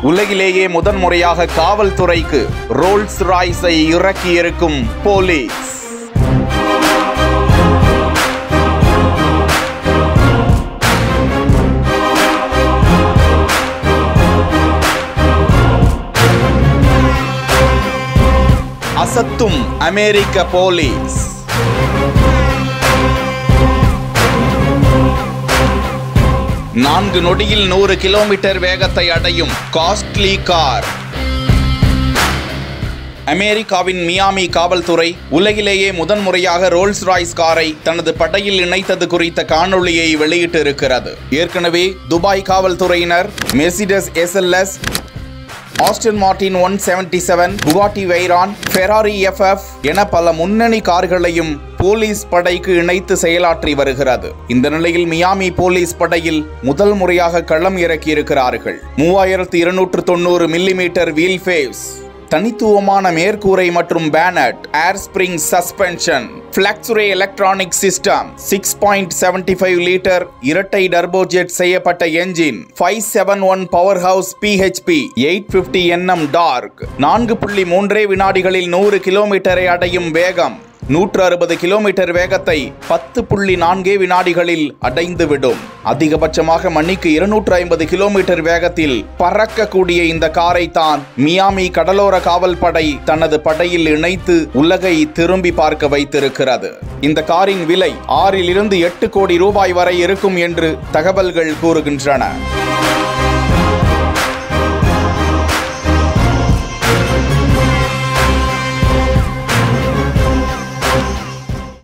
உலகிலேயே முதன்முறையாக காவல்துறைக்கு ரோல்ஸ் ராய்ஸை இறக்கியிருக்கும் போலீஸ் அசத்தும் அமெரிக்க போலீஸ் நான்கு நொடியில் நூறு கிலோமீட்டர் வேகத்தை அடையும் காஸ்ட்லி கார் அமெரிக்காவின் மியாமி காவல்துறை உலகிலேயே முதன்முறையாக ரோல்ஸ் ராய்ஸ் காரை தனது படையில் இணைத்தது குறித்த காணொளியை வெளியிட்டு இருக்கிறது ஏற்கனவே துபாய் காவல்துறையினர் Mercedes SLS Aston Martin one seventy seven Bugatti Veyron Ferrari FF என பல முன்னணி கார்களையும் போலீஸ் படைக்கு இணைத்து செயலாற்றி வருகிறது இந்த நிலையில் மியாமி போலீஸ் படையில் முதல் முறையாக களம் இறக்கியிருக்கிறார்கள் மூவாயிரத்து இருநூற்று தொண்ணூறு மில்லிமீட்டர் வீல் ஃபேவ்ஸ் தனித்துவமான மேற்கூரை மற்றும் பேனட் ஏர் ஸ்பிரிங் சஸ்பென்ஷன் ஃபிளக்ஸுரே electronic system six point seventy five litre இரட்டை டர்போஜெட் செய்யப்பட்ட engine five seven one power house BHP eight fifty NM torque நான்கு புள்ளி மூன்றே வினாடிகளில் நூறு கிலோமீட்டரை அடையும் வேகம் நூற்று அறுபது கிலோமீட்டர் வேகத்தை பத்து புள்ளி நான்கே வினாடிகளில் அடைந்துவிடும் அதிகபட்சமாக மணிக்கு இருநூற்று ஐம்பது கிலோமீட்டர் வேகத்தில் பறக்கக்கூடிய இந்த காரை தான் மியாமி கடலோர காவல்படை தனது படையில் இணைத்து உலகை திரும்பி பார்க்க வைத்திருக்கிறது இந்த காரின் விலை ஆறிலிருந்து எட்டு கோடி ரூபாய் வரை இருக்கும் என்று தகவல்கள் கூறுகின்றன